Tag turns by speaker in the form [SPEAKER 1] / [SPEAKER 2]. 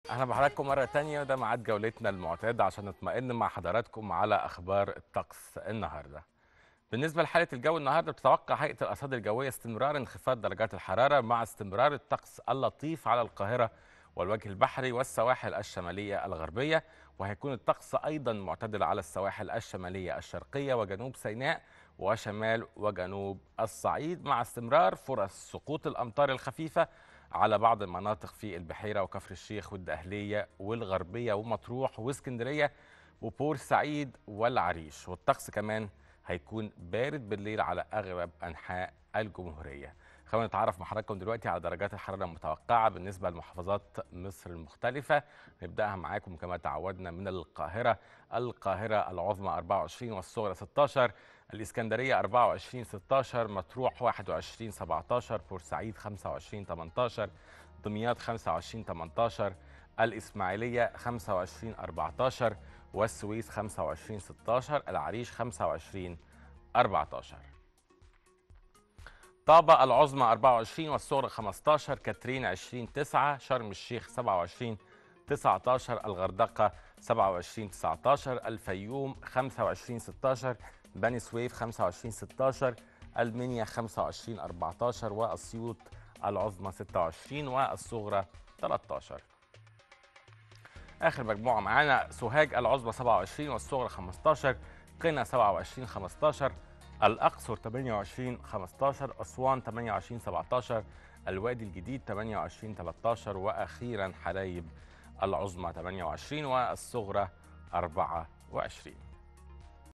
[SPEAKER 1] اهلا بحضراتكم مرة تانية وده ميعاد جولتنا المعتاد عشان نطمئن مع حضراتكم على اخبار الطقس النهارده. بالنسبة لحالة الجو النهارده بتتوقع هيئة الارصاد الجوية استمرار انخفاض درجات الحرارة مع استمرار الطقس اللطيف على القاهرة والوجه البحري والسواحل الشمالية الغربية وهيكون الطقس ايضا معتدل على السواحل الشمالية الشرقية وجنوب سيناء وشمال وجنوب الصعيد مع استمرار فرص سقوط الامطار الخفيفة على بعض المناطق في البحيرة وكفر الشيخ والدقهلية والغربية ومطروح واسكندرية وبورسعيد والعريش والطقس كمان هيكون بارد بالليل على أغلب أنحاء الجمهورية خلونا نتعرف مع حضراتكم دلوقتي على درجات الحرارة المتوقعة بالنسبة لمحافظات مصر المختلفة نبدأها معاكم كما تعودنا من القاهرة القاهرة العظمى 24 والصغرى 16 الإسكندرية 24 16 مطروح 21 17 بورسعيد 25 18 دمياط 25 18 الإسماعيلية 25 14 والسويس 25 16 العريش 25 14 طابة العظمى 24 والصغرى 15 كاترين 20 9 شرم الشيخ 27 19 الغردقة 27 19 الفيوم 25 16 بني سويف 25 16 المنيا 25 14 واسيوط العظمى 26 والصغرى 13 اخر مجموعه معانا سوهاج العظمى 27 والصغرى 15 قنا 27 15 الاقصر 28 15 اسوان 28 17 الوادي الجديد 28 13 واخيرا حلايب العظمى 28 والصغرى 24